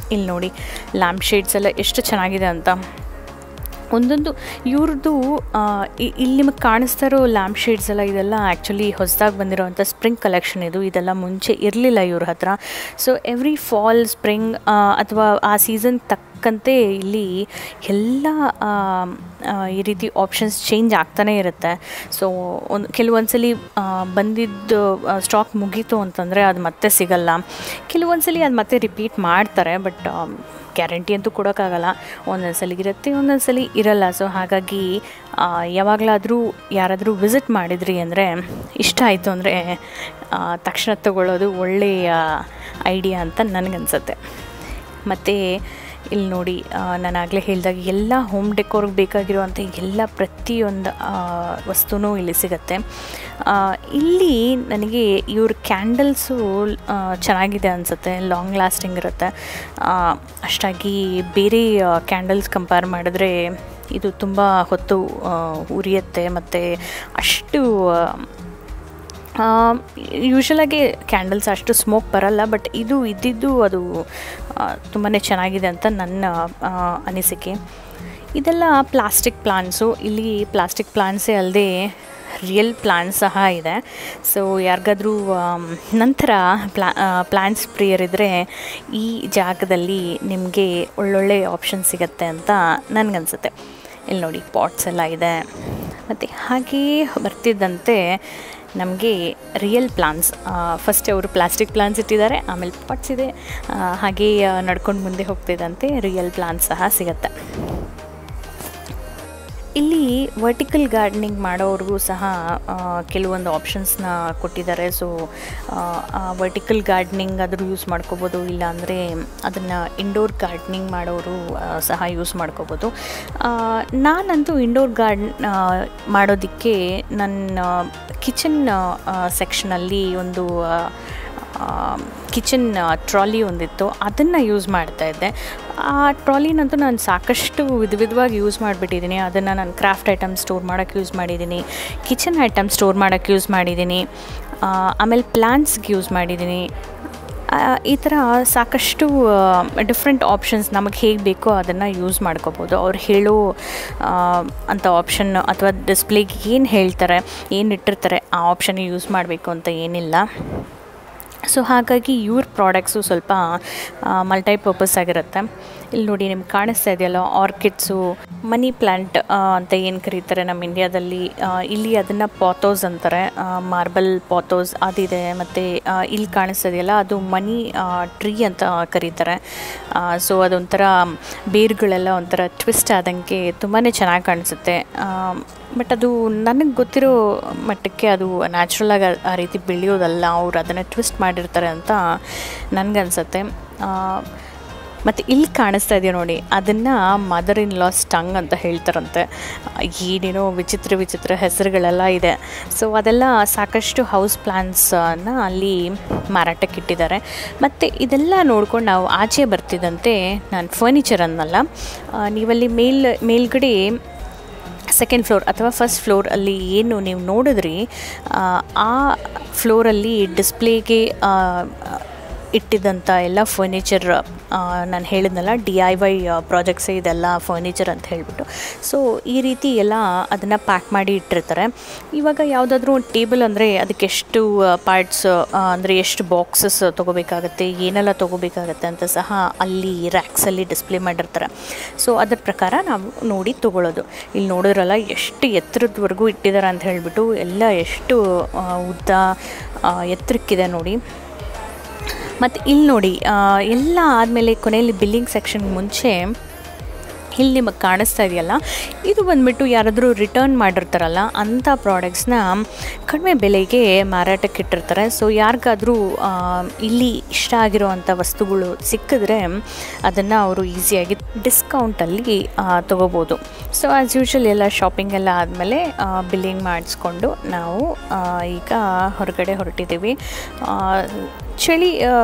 ಇಲ್ಲಿ ನೋಡಿ ಲ್ಯಾಂಪ್ ಶೇಡ್ಸ್ ಎಲ್ಲ ಎಷ್ಟು ಚೆನ್ನಾಗಿದೆ ಅಂತ ಒಂದೊಂದು ಇವ್ರದ್ದು ಇಲ್ಲಿ ನಿಮಗೆ ಕಾಣಿಸ್ತಾ ಇರೋ ಲ್ಯಾಂಪ್ ಶೇಡ್ಸ್ ಎಲ್ಲ ಇದೆಲ್ಲ ಆ್ಯಕ್ಚುಲಿ ಹೊಸದಾಗಿ ಬಂದಿರೋವಂಥ ಸ್ಪ್ರಿಂಗ್ ಕಲೆಕ್ಷನ್ ಇದು ಇದೆಲ್ಲ ಮುಂಚೆ ಇರಲಿಲ್ಲ ಇವ್ರ ಹತ್ರ ಸೊ ಎವ್ರಿ ಫಾಲ್ ಸ್ಪ್ರಿಂಗ್ ಅಥವಾ ಆ ಸೀಸನ್ ತಕ್ಕಂತೆ ಇಲ್ಲಿ ಎಲ್ಲ ಆ, ಆ, ಈ ರೀತಿ ಆಪ್ಷನ್ಸ್ ಚೇಂಜ್ ಆಗ್ತಾನೇ ಇರುತ್ತೆ ಸೊ ಒಂದು ಕೆಲವೊಂದ್ಸಲಿ ಬಂದಿದ್ದು ಸ್ಟಾಕ್ ಮುಗೀತು ಅಂತಂದರೆ ಅದು ಮತ್ತೆ ಸಿಗಲ್ಲ ಕೆಲವೊಂದ್ಸಲಿ ಅದು ಮತ್ತೆ ರಿಪೀಟ್ ಮಾಡ್ತಾರೆ ಬಟ್ ಗ್ಯಾರಂಟಿ ಅಂತೂ ಕೊಡೋಕ್ಕಾಗಲ್ಲ ಒಂದೊಂದು ಸಲ ಇರುತ್ತೆ ಒಂದೊಂದು ಸಲ ಇರಲ್ಲ ಸೊ ಹಾಗಾಗಿ ಆ, ಯಾವಾಗಲಾದರೂ ಯಾರಾದರೂ ವಿಸಿಟ್ ಮಾಡಿದ್ರಿ ಅಂದರೆ ಇಷ್ಟ ಆಯಿತು ಅಂದರೆ ತಕ್ಷಣ ತಗೊಳ್ಳೋದು ಒಳ್ಳೆಯ ಐಡಿಯಾ ಅಂತ ನನಗನ್ಸುತ್ತೆ ಮತ್ತು ಇಲ್ಲಿ ನೋಡಿ ನಾನು ಆಗಲೇ ಹೇಳಿದಾಗ ಎಲ್ಲ ಹೋಮ್ ಡೆಕೋರ್ಗೆ ಬೇಕಾಗಿರುವಂಥ ಎಲ್ಲ ಪ್ರತಿಯೊಂದು ವಸ್ತುನೂ ಇಲ್ಲಿ ಸಿಗುತ್ತೆ ಆ, ಇಲ್ಲಿ ನನಗೆ ಇವ್ರ ಕ್ಯಾಂಡಲ್ಸು ಚೆನ್ನಾಗಿದೆ ಅನಿಸುತ್ತೆ ಲಾಂಗ್ ಲಾಸ್ಟಿಂಗ್ ಇರುತ್ತೆ ಆ, ಅಷ್ಟಾಗಿ ಬೇರೆ ಕ್ಯಾಂಡಲ್ಸ್ ಕಂಪೇರ್ ಮಾಡಿದ್ರೆ ಇದು ತುಂಬ ಹೊತ್ತು ಆ, ಉರಿಯುತ್ತೆ ಮತ್ತು ಅಷ್ಟು ಆ, ಯೂಶ್ವಲಾಗಿ ಕ್ಯಾಂಡಲ್ಸ್ ಅಷ್ಟು ಸ್ಮೋಕ್ ಬರಲ್ಲ ಬಟ್ ಇದು ಇದ್ದಿದ್ದು ಅದು ತುಂಬಾ ಚೆನ್ನಾಗಿದೆ ಅಂತ ನನ್ನ ಆ, ಅನಿಸಿಕೆ ಇದೆಲ್ಲ ಪ್ಲಾಸ್ಟಿಕ್ ಪ್ಲಾಂಟ್ಸು ಇಲ್ಲಿ ಪ್ಲಾಸ್ಟಿಕ್ ಪ್ಲಾಂಟ್ಸೇ ಅಲ್ಲದೆ ರಿಯಲ್ ಪ್ಲಾಂಟ್ಸ್ ಸಹ ಇದೆ ಸೊ ಯಾರಿಗಾದ್ರೂ ಆಮ್, ನಂತರ ಪ್ಲಾ ಪ್ಲಾಂಟ್ಸ್ ಪ್ರಿಯರ್ ಇದ್ದರೆ ಈ ಜಾಗದಲ್ಲಿ ನಿಮಗೆ ಒಳ್ಳೊಳ್ಳೆ ಆಪ್ಷನ್ ಸಿಗುತ್ತೆ ಅಂತ ನನಗನ್ಸುತ್ತೆ ಇಲ್ಲಿ ನೋಡಿ ಪಾಟ್ಸ್ ಎಲ್ಲ ಇದೆ ಮತ್ತು ಹಾಗೆಯೇ ಬರ್ತಿದ್ದಂತೆ ನಮಗೆ ರಿಯಲ್ ಪ್ಲಾನ್ಸ್ ಫಸ್ಟ್ ಅವರು ಪ್ಲಾಸ್ಟಿಕ್ ಪ್ಲಾನ್ಸ್ ಇಟ್ಟಿದ್ದಾರೆ ಆಮೇಲೆ ಪಾಟ್ಸ್ ಇದೆ ಆ, ಹಾಗೆ ನಡ್ಕೊಂಡು ಮುಂದೆ ಹೋಗ್ತಿದ್ದಂತೆ ರಿಯಲ್ ಪ್ಲಾನ್ಸ್ ಸಹ ಸಿಗುತ್ತೆ ಇಲ್ಲಿ ವರ್ಟಿಕಲ್ ಗಾರ್ಡನಿಂಗ್ ಮಾಡೋರಿಗೂ ಸಹ ಆ, ಕೆಲವೊಂದು ಆಪ್ಷನ್ಸ್ನ ಕೊಟ್ಟಿದ್ದಾರೆ ಸೊ ವರ್ಟಿಕಲ್ ಗಾರ್ಡನಿಂಗ್ ಆದರೂ ಯೂಸ್ ಮಾಡ್ಕೋಬೋದು ಇಲ್ಲಾಂದರೆ ಅದನ್ನು ಇಂಡೋರ್ ಗಾರ್ಡನಿಂಗ್ ಮಾಡೋರು ಆ, ಸಹ ಯೂಸ್ ಮಾಡ್ಕೋಬೋದು ಆ, ನಾನಂತೂ ಇಂಡೋರ್ ಗಾರ್ಡನ್ ಮಾಡೋದಕ್ಕೆ ನನ್ನ ಕಿಚನ್ ಸೆಕ್ಷನಲ್ಲಿ ಒಂದು ಆ, ಕಿಚನ್ ಟ್ರಾಲಿ ಒಂದಿತ್ತು ಅದನ್ನು ಯೂಸ್ ಮಾಡ್ತಾ ಇದ್ದೆ ಆ ಟ್ರಾಲಿನಂತೂ ನಾನು ಸಾಕಷ್ಟು ವಿಧ ವಿಧವಾಗಿ ಯೂಸ್ ಮಾಡಿಬಿಟ್ಟಿದ್ದೀನಿ ಅದನ್ನು ನಾನು ಕ್ರಾಫ್ಟ್ ಐಟಮ್ ಸ್ಟೋರ್ ಮಾಡೋಕ್ಕೆ ಯೂಸ್ ಮಾಡಿದ್ದೀನಿ ಕಿಚನ್ ಐಟಮ್ ಸ್ಟೋರ್ ಮಾಡೋಕ್ಕೆ ಯೂಸ್ ಮಾಡಿದ್ದೀನಿ ಆ, ಆಮೇಲೆ ಪ್ಲಾಂಟ್ಸ್ಗೆ ಯೂಸ್ ಮಾಡಿದ್ದೀನಿ ಆ, ಈ ಥರ ಸಾಕಷ್ಟು ಡಿಫ್ರೆಂಟ್ ಆಪ್ಷನ್ಸ್ ನಮಗೆ ಹೇಗೆ ಬೇಕೋ ಅದನ್ನು ಯೂಸ್ ಮಾಡ್ಕೋಬೋದು ಅವ್ರು ಹೇಳೋ ಆ, ಅಂಥ ಆಪ್ಷನ್ ಅಥವಾ ಡಿಸ್ಪ್ಲೇಗೆ ಏನು ಹೇಳ್ತಾರೆ ಏನು ಇಟ್ಟಿರ್ತಾರೆ ಆ ಆಪ್ಷನ್ ಯೂಸ್ ಮಾಡಬೇಕು ಅಂತ ಏನಿಲ್ಲ ಸೊ ಹಾಗಾಗಿ ಇವ್ರ ಪ್ರಾಡಕ್ಟ್ಸು ಸ್ವಲ್ಪ ಮಲ್ಟಿಪರ್ಪಸ್ ಆಗಿರುತ್ತೆ ಇಲ್ಲಿ ನೋಡಿ ನಿಮ್ಗೆ ಕಾಣಿಸ್ತಾ ಇದೆಯಲ್ಲ ಆರ್ಕಿಡ್ಸು ಮನಿ ಪ್ಲ್ಯಾಂಟ್ ಅಂತ ಏನು ಕರೀತಾರೆ ನಮ್ಮ ಇಂಡಿಯಾದಲ್ಲಿ ಆ, ಇಲ್ಲಿ ಅದನ್ನು ಪಾತೋಸ್ ಅಂತಾರೆ ಮಾರ್ಬಲ್ ಪಾತೋಸ್ ಅದಿದೆ ಮತ್ತು ಇಲ್ಲಿ ಕಾಣಿಸ್ತಾ ಇದೆಯಲ್ಲ ಅದು ಮನಿ ಟ್ರೀ ಅಂತ ಕರೀತಾರೆ ಸೊ ಅದೊಂಥರ ಬೇರುಗಳೆಲ್ಲ ಒಂಥರ ಟ್ವಿಸ್ಟ್ ಆದಂಗೆ ತುಂಬಾ ಚೆನ್ನಾಗಿ ಕಾಣಿಸುತ್ತೆ ಬಟ್ ಅದು ನನಗೆ ಗೊತ್ತಿರೋ ಮಟ್ಟಕ್ಕೆ ಅದು ನ್ಯಾಚುರಲಾಗಿ ಆ ರೀತಿ ಬೆಳೆಯೋದಲ್ಲ ಅವ್ರು ಅದನ್ನು ಟ್ವಿಸ್ಟ್ ಮಾಡಿರ್ತಾರೆ ಅಂತ ನನಗನ್ಸುತ್ತೆ ಮತ್ತು ಇಲ್ಲಿ ಕಾಣಿಸ್ತಾ ಇದೆಯಾ ನೋಡಿ ಅದನ್ನು ಮದರ್ ಇನ್ ಲಾಸ್ ಟಂಗ್ ಅಂತ ಹೇಳ್ತಾರಂತೆ ಏನೇನೋ ವಿಚಿತ್ರ ವಿಚಿತ್ರ ಹೆಸರುಗಳೆಲ್ಲ ಇದೆ ಸೊ ಅದೆಲ್ಲ ಸಾಕಷ್ಟು ಹೌಸ್ ಪ್ಲಾನ್ಸನ್ನು ಅಲ್ಲಿ ಮಾರಾಟಕ್ಕೆ ಇಟ್ಟಿದ್ದಾರೆ ಮತ್ತು ಇದೆಲ್ಲ ನೋಡ್ಕೊಂಡು ನಾವು ಆಚೆ ಬರ್ತಿದ್ದಂತೆ ನಾನು ಫರ್ನಿಚರ್ ಅನ್ನಲ್ಲ ಆ, ನೀವಲ್ಲಿ ಮೇಲ್ ಮೇಲ್ಗಡೆ ಸೆಕೆಂಡ್ ಫ್ಲೋರ್ ಅಥವಾ ಫಸ್ಟ್ ಫ್ಲೋರ್ ಅಲ್ಲಿ ಏನು ನೀವು ನೋಡಿದ್ರಿ ಆ, ಆ ಫ್ಲೋರಲ್ಲಿ ಡಿಸ್ಪ್ಲೇಗೆ ಇಟ್ಟಿದ್ದಂಥ ಎಲ್ಲ ಫರ್ನಿಚರ್ ನಾನು ಹೇಳಿದ್ನಲ್ಲ ಡಿ ಐ ವೈ ಪ್ರಾಜೆಕ್ಟ್ಸೇ ಇದೆಲ್ಲ ಫರ್ನಿಚರ್ ಅಂತ ಹೇಳಿಬಿಟ್ಟು ಸೊ ಈ ರೀತಿ ಎಲ್ಲ ಅದನ್ನು ಪ್ಯಾಕ್ ಮಾಡಿ ಇಟ್ಟಿರ್ತಾರೆ ಇವಾಗ ಯಾವುದಾದ್ರೂ ಒಂದು ಟೇಬಲ್ ಅಂದರೆ ಅದಕ್ಕೆ ಎಷ್ಟು ಪಾರ್ಟ್ಸ್ ಅಂದರೆ ಎಷ್ಟು ಬಾಕ್ಸಸ್ ತೊಗೋಬೇಕಾಗತ್ತೆ ಏನೆಲ್ಲ ತೊಗೋಬೇಕಾಗತ್ತೆ ಅಂತ ಸಹ ಅಲ್ಲಿ ರ್ಯಾಕ್ಸಲ್ಲಿ ಡಿಸ್ಪ್ಲೇ ಮಾಡಿರ್ತಾರೆ ಸೊ ಅದ್ರ ಪ್ರಕಾರ ನಾವು ನೋಡಿ ತೊಗೊಳ್ಳೋದು ಇಲ್ಲಿ ನೋಡಿದ್ರಲ್ಲ ಎಷ್ಟು ಎತ್ತರದವರೆಗೂ ಇಟ್ಟಿದ್ದಾರೆ ಅಂತ ಹೇಳಿಬಿಟ್ಟು ಎಲ್ಲ ಎಷ್ಟು ಆ, ಉದ್ದ ಆ, ಎತ್ತರಕ್ಕಿದೆ ನೋಡಿ ಮತ್ತು ಇಲ್ಲಿ ನೋಡಿ ಆ, ಎಲ್ಲ ಆದಮೇಲೆ ಕೊನೆಯಲ್ಲಿ ಬಿಲ್ಲಿಂಗ್ ಸೆಕ್ಷನ್ ಮುಂಚೆ ಇಲ್ಲಿ ನಿಮಗೆ ಕಾಣಿಸ್ತಾ ಇದೆಯಲ್ಲ ಇದು ಬಂದ್ಬಿಟ್ಟು ಯಾರಾದರೂ ರಿಟರ್ನ್ ಮಾಡಿರ್ತಾರಲ್ಲ ಅಂಥ ಪ್ರಾಡಕ್ಟ್ಸ್ನ ಕಡಿಮೆ ಬೆಲೆಗೆ ಮಾರಾಟಕ್ಕೆ ಇಟ್ಟಿರ್ತಾರೆ ಸೊ ಯಾರಿಗಾದರೂ ಇಲ್ಲಿ ಇಷ್ಟ ಆಗಿರೋವಂಥ ವಸ್ತುಗಳು ಸಿಕ್ಕಿದ್ರೆ ಅದನ್ನು ಅವರು ಈಸಿಯಾಗಿ ಡಿಸ್ಕೌಂಟಲ್ಲಿ ತೊಗೋಬೋದು ಸೊ ಆ್ಯಸ್ ಯೂಶ್ವಲ್ ಎಲ್ಲ ಶಾಪಿಂಗ್ ಎಲ್ಲ ಆದಮೇಲೆ ಬಿಲ್ಲಿಂಗ್ ಮಾಡಿಸ್ಕೊಂಡು ನಾವು ಆ, ಈಗ ಹೊರಗಡೆ ಹೊರಟಿದ್ದೀವಿ ಆ, ಚಳಿ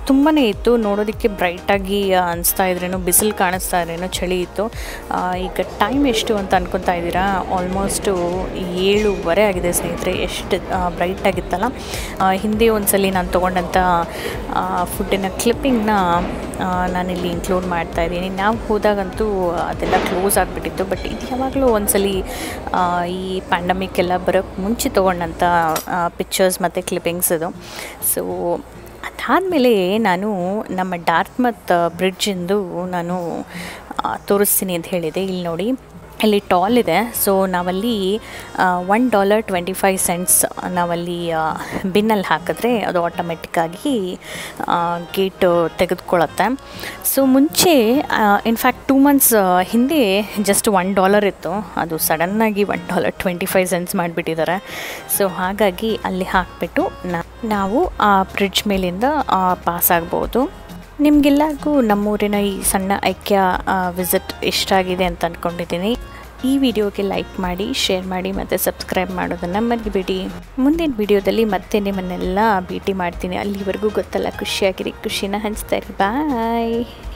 ತುಂಬಾ ಇತ್ತು ನೋಡೋದಕ್ಕೆ ಬ್ರೈಟಾಗಿ ಅನಿಸ್ತಾ ಇದ್ರೇನೋ ಬಿಸಿಲು ಕಾಣಿಸ್ತಾ ಇದ್ರೇನೋ ಚಳಿ ಇತ್ತು ಆ, ಈಗ ಟೈಮ್ ಎಷ್ಟು ಅಂತ ಅನ್ಕೊತಾ ಇದ್ದೀರಾ ಆಲ್ಮೋಸ್ಟು ಏಳುವರೆ ಆಗಿದೆ ಸ್ನೇಹಿತರೆ ಎಷ್ಟು ಬ್ರೈಟಾಗಿತ್ತಲ್ಲ ಹಿಂದೆ ಒಂದ್ಸಲಿ ನಾನು ತೊಗೊಂಡಂಥ ಫುಡ್ಡಿನ ಕ್ಲಿಪ್ಪಿಂಗ್ನ ನಾನಿಲ್ಲಿ ಇನ್ಕ್ಲೂಡ್ ಮಾಡ್ತಾ ಇದ್ದೀನಿ ನಾವು ಹೋದಾಗಂತೂ ಅದೆಲ್ಲ ಕ್ಲೋಸ್ ಆಗಿಬಿಟ್ಟಿತ್ತು ಬಟ್ ಇದು ಯಾವಾಗಲೂ ಒಂದ್ಸಲಿ ಆ, ಈ ಪ್ಯಾಂಡಮಿಕ್ ಎಲ್ಲ ಬರೋಕ್ಕೆ ಮುಂಚೆ ತೊಗೊಂಡಂಥ ಪಿಕ್ಚರ್ಸ್ ಮತ್ತು ಕ್ಲಿಪ್ಪಿಂಗ್ಸ್ ಇದು ಸೊ ಅದಾದಮೇಲೆ ನಾನು ನಮ್ಮ ಡಾರ್ಟ್ಮತ್ ಬ್ರಿಡ್ಜಿಂದು ನಾನು ಆ, ತೋರಿಸ್ತೀನಿ ಅಂತ ಹೇಳಿದೆ ಇಲ್ಲಿ ನೋಡಿ ಇಲ್ಲಿ ಟಾಲ್ ಇದೆ ಸೊ ನಾವಲ್ಲಿ one dollar twenty five cents ನಾವಲ್ಲಿ ಬಿನ್ನಲ್ಲಿ ಹಾಕಿದ್ರೆ ಅದು ಆಟೋಮೆಟಿಕ್ಕಾಗಿ ಗೇಟ್ ತೆಗೆದುಕೊಳ್ಳುತ್ತೆ ಸೊ ಮುಂಚೆ ಇನ್ಫ್ಯಾಕ್ಟ್ ಟೂ ಮಂತ್ಸ್ ಹಿಂದೆ ಜಸ್ಟ್ ಒನ್ ಡಾಲರ್ ಇತ್ತು ಅದು ಸಡನ್ನಾಗಿ one dollar twenty five cents ಮಾಡಿಬಿಟ್ಟಿದ್ದಾರೆ ಸೊ ಹಾಗಾಗಿ ಅಲ್ಲಿ ಹಾಕಿಬಿಟ್ಟು ನಾವು ಆ ಬ್ರಿಡ್ಜ್ ಮೇಲಿಂದ ಪಾಸ್ ಆಗ್ಬೋದು ನಿಮಗೆಲ್ಲರಿಗೂ ನಮ್ಮೂರಿನ ಈ ಸಣ್ಣ ಐಕ್ಯ ವಿಸಿಟ್ ಇಷ್ಟ ಆಗಿದೆ ಅಂತ ಅಂದ್ಕೊಂಡಿದ್ದೀನಿ ಈ ವಿಡಿಯೋಗೆ ಲೈಕ್ ಮಾಡಿ ಶೇರ್ ಮಾಡಿ ಮತ್ತು ಸಬ್ಸ್ಕ್ರೈಬ್ ಮಾಡೋದನ್ನು ಮರಿಬೇಡಿ ಮುಂದಿನ ವಿಡಿಯೋದಲ್ಲಿ ಮತ್ತೆ ನಿಮ್ಮನ್ನೆಲ್ಲ ಭೇಟಿ ಮಾಡ್ತೀನಿ ಅಲ್ಲಿವರೆಗೂ ಗೊತ್ತಲ್ಲ ಖುಷಿಯಾಗಿರಿ ಖುಷಿನ ಹಂಚ್ತಾ ಇರಿ ಬಾಯ್